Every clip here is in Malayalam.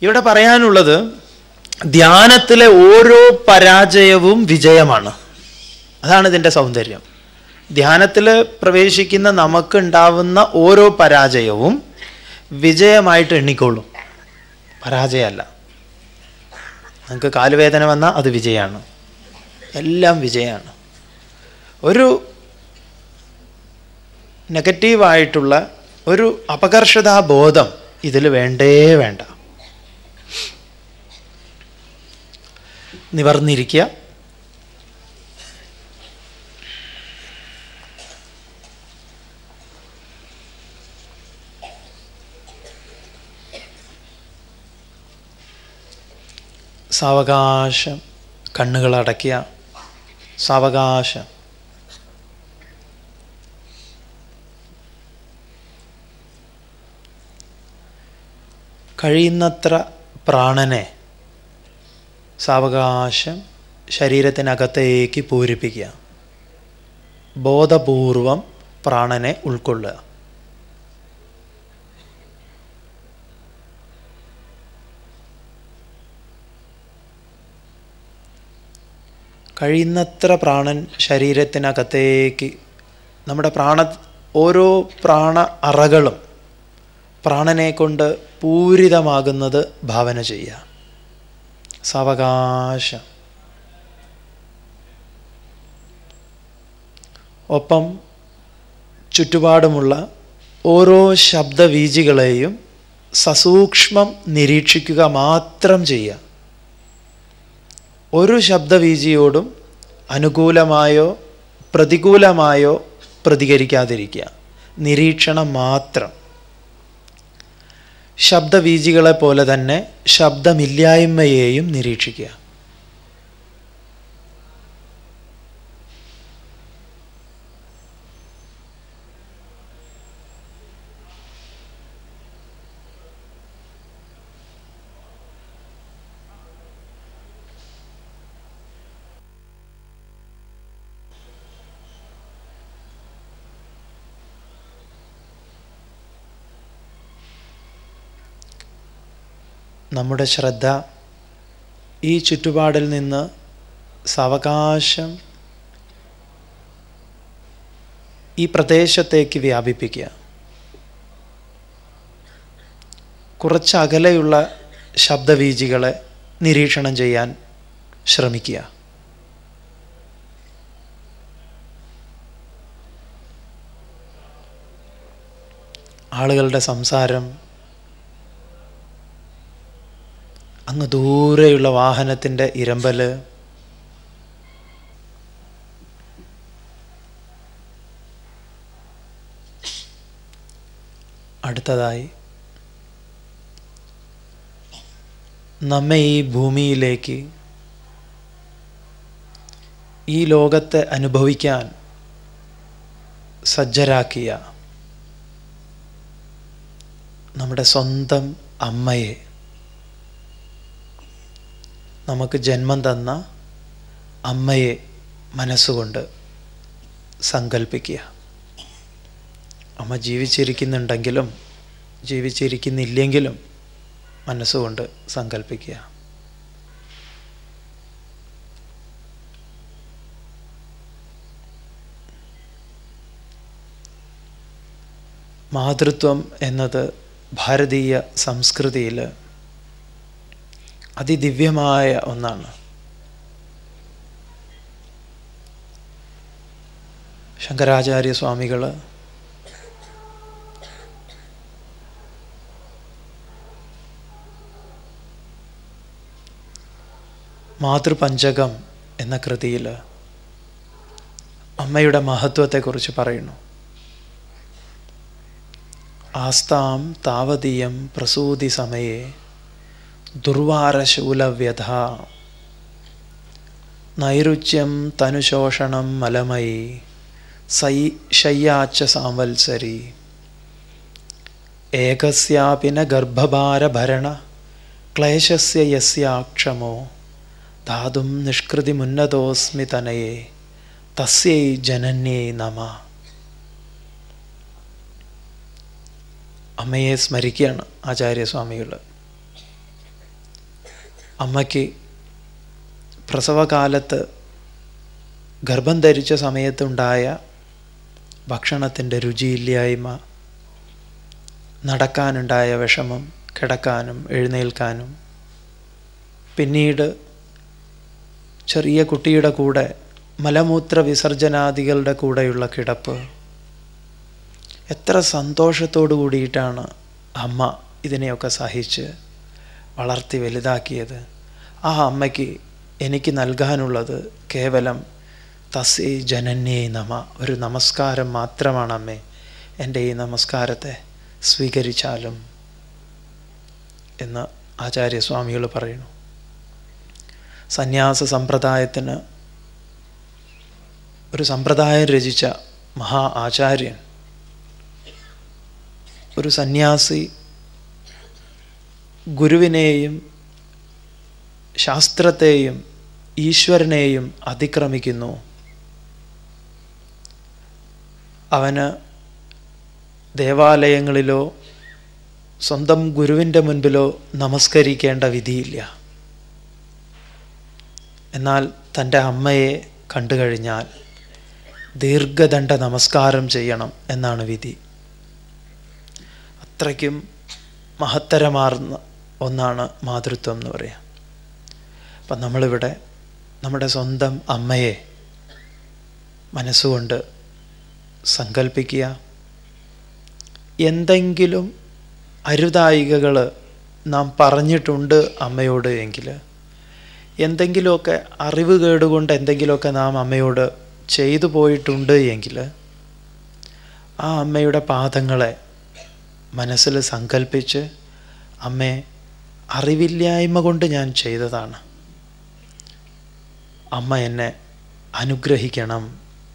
ഇവിടെ പറയാനുള്ളത് ധ്യാനത്തിലെ ഓരോ പരാജയവും വിജയമാണ് അതാണ് ഇതിൻ്റെ സൗന്ദര്യം ധ്യാനത്തിൽ പ്രവേശിക്കുന്ന നമുക്ക് ഉണ്ടാവുന്ന ഓരോ പരാജയവും വിജയമായിട്ട് എണ്ണിക്കൊള്ളും പരാജയമല്ല നമുക്ക് കാലുവേദന വന്നാൽ അത് വിജയമാണ് എല്ലാം വിജയമാണ് ഒരു നെഗറ്റീവായിട്ടുള്ള ഒരു അപകർഷതാബോധം ഇതിൽ വേണ്ടേ വേണ്ട നിവർന്നിരിക്കുക സാവകാശം കണ്ണുകൾ അടയ്ക്കുക സാവകാശം കഴിയുന്നത്ര പ്രാണനെ സാവകാശം ശരീരത്തിനകത്തേക്ക് പൂരിപ്പിക്കുക ബോധപൂർവം പ്രാണനെ ഉൾക്കൊള്ളുക കഴിയുന്നത്ര പ്രാണൻ ശരീരത്തിനകത്തേക്ക് നമ്മുടെ പ്രാണ ഓരോ പ്രാണ അറകളും പ്രാണനെ കൊണ്ട് പൂരിതമാകുന്നത് ഭാവന ചെയ്യുക സാവകാശം ഒപ്പം ചുറ്റുപാടുമുള്ള ഓരോ ശബ്ദവീജികളെയും സസൂക്ഷ്മം നിരീക്ഷിക്കുക മാത്രം ചെയ്യുക ഒരു ശബ്ദവീജിയോടും അനുകൂലമായോ പ്രതികൂലമായോ പ്രതികരിക്കാതിരിക്കുക നിരീക്ഷണം മാത്രം ശബ്ദവീജികളെ പോലെ തന്നെ ശബ്ദമില്ലായ്മയെയും നിരീക്ഷിക്കുക നമ്മുടെ ശ്രദ്ധ ഈ ചുറ്റുപാടിൽ നിന്ന് സാവകാശം ഈ പ്രദേശത്തേക്ക് വ്യാപിപ്പിക്കുക കുറച്ച് അകലെയുള്ള ശബ്ദവീജികളെ നിരീക്ഷണം ചെയ്യാൻ ശ്രമിക്കുക ആളുകളുടെ സംസാരം അങ്ങ് ദൂരെയുള്ള വാഹനത്തിൻ്റെ ഇരമ്പല് അടുത്തതായി നമ്മെ ഈ ഭൂമിയിലേക്ക് ഈ ലോകത്തെ അനുഭവിക്കാൻ സജ്ജരാക്കിയ നമ്മുടെ സ്വന്തം അമ്മയെ നമുക്ക് ജന്മം തന്ന അമ്മയെ മനസ്സുകൊണ്ട് സങ്കല്പിക്കുക അമ്മ ജീവിച്ചിരിക്കുന്നുണ്ടെങ്കിലും ജീവിച്ചിരിക്കുന്നില്ലെങ്കിലും മനസ്സുകൊണ്ട് സങ്കല്പിക്കുക മാതൃത്വം എന്നത് ഭാരതീയ സംസ്കൃതിയിൽ അതിദിവ്യമായ ഒന്നാണ് ശങ്കരാചാര്യ സ്വാമികൾ മാതൃപഞ്ചകം എന്ന കൃതിയിൽ അമ്മയുടെ മഹത്വത്തെക്കുറിച്ച് പറയുന്നു ആസ്താം താവതീയം പ്രസൂതി സമയേ ദുർവാരശൂലവ്യഥ നൈരുച്യം തനുശോഷണം മലമയി സൈ ശയ്യാച്ച സാംവത്സരി ഏകസ്യാപി ന ഗർഭഭാരഭരണ ക്ലേശസ്യ യസ്യാക്ഷമോ ധാതും നിഷ്കൃതിമുന്നതോസ്മി തനയെ തസ്യൈ ജനന്യൈ നമ അമ്മയെ സ്മരിക്കുകയാണ് ആചാര്യസ്വാമികൾ അമ്മയ്ക്ക് പ്രസവകാലത്ത് ഗർഭം ധരിച്ച സമയത്തുണ്ടായ ഭക്ഷണത്തിൻ്റെ രുചിയില്ലായ്മ നടക്കാനുണ്ടായ വിഷമം കിടക്കാനും എഴുന്നേൽക്കാനും പിന്നീട് ചെറിയ കുട്ടിയുടെ കൂടെ മലമൂത്ര വിസർജനാദികളുടെ കൂടെയുള്ള കിടപ്പ് എത്ര സന്തോഷത്തോടു കൂടിയിട്ടാണ് അമ്മ ഇതിനെയൊക്കെ സഹിച്ച് വളർത്തി വലുതാക്കിയത് ആ അമ്മയ്ക്ക് എനിക്ക് നൽകാനുള്ളത് കേവലം തസ്യൈ ജനന്യേ നമ ഒരു നമസ്കാരം മാത്രമാണ് അമ്മേ എൻ്റെ ഈ നമസ്കാരത്തെ സ്വീകരിച്ചാലും എന്ന് ആചാര്യസ്വാമികൾ പറയുന്നു സന്യാസ സമ്പ്രദായത്തിന് ഒരു സമ്പ്രദായം രചിച്ച മഹാ ആചാര്യൻ ഒരു സന്യാസി ഗുരുവിനെയും ശാസ്ത്രത്തെയും ഈശ്വരനെയും അതിക്രമിക്കുന്നു അവന് ദേവാലയങ്ങളിലോ സ്വന്തം ഗുരുവിൻ്റെ മുൻപിലോ നമസ്കരിക്കേണ്ട വിധിയില്ല എന്നാൽ തൻ്റെ അമ്മയെ കണ്ടു കഴിഞ്ഞാൽ ദീർഘദണ്ഡ നമസ്കാരം ചെയ്യണം എന്നാണ് വിധി അത്രയ്ക്കും മഹത്തരമാർന്ന ഒന്നാണ് മാതൃത്വം എന്ന് പറയാം അപ്പം നമ്മളിവിടെ നമ്മുടെ സ്വന്തം അമ്മയെ മനസ്സുകൊണ്ട് സങ്കല്പിക്കുക എന്തെങ്കിലും അരുതായികകൾ നാം പറഞ്ഞിട്ടുണ്ട് അമ്മയോട് എങ്കിൽ എന്തെങ്കിലുമൊക്കെ അറിവ് കേടുകൊണ്ട് എന്തെങ്കിലുമൊക്കെ നാം അമ്മയോട് ചെയ്തു പോയിട്ടുണ്ട് എങ്കിൽ ആ അമ്മയുടെ പാദങ്ങളെ മനസ്സിൽ സങ്കല്പിച്ച് അമ്മേ അറിവില്ലായ്മ കൊണ്ട് ഞാൻ ചെയ്തതാണ് അമ്മ എന്നെ അനുഗ്രഹിക്കണം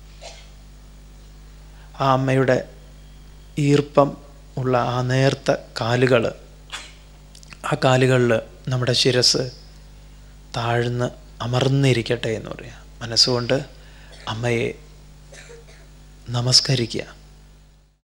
ആ അമ്മയുടെ ഈർപ്പം ഉള്ള ആ നേർത്ത കാലുകൾ ആ കാലുകളിൽ നമ്മുടെ ശിരസ് താഴ്ന്ന് അമർന്നിരിക്കട്ടെ എന്ന് പറയാം മനസ്സുകൊണ്ട് അമ്മയെ നമസ്കരിക്കുക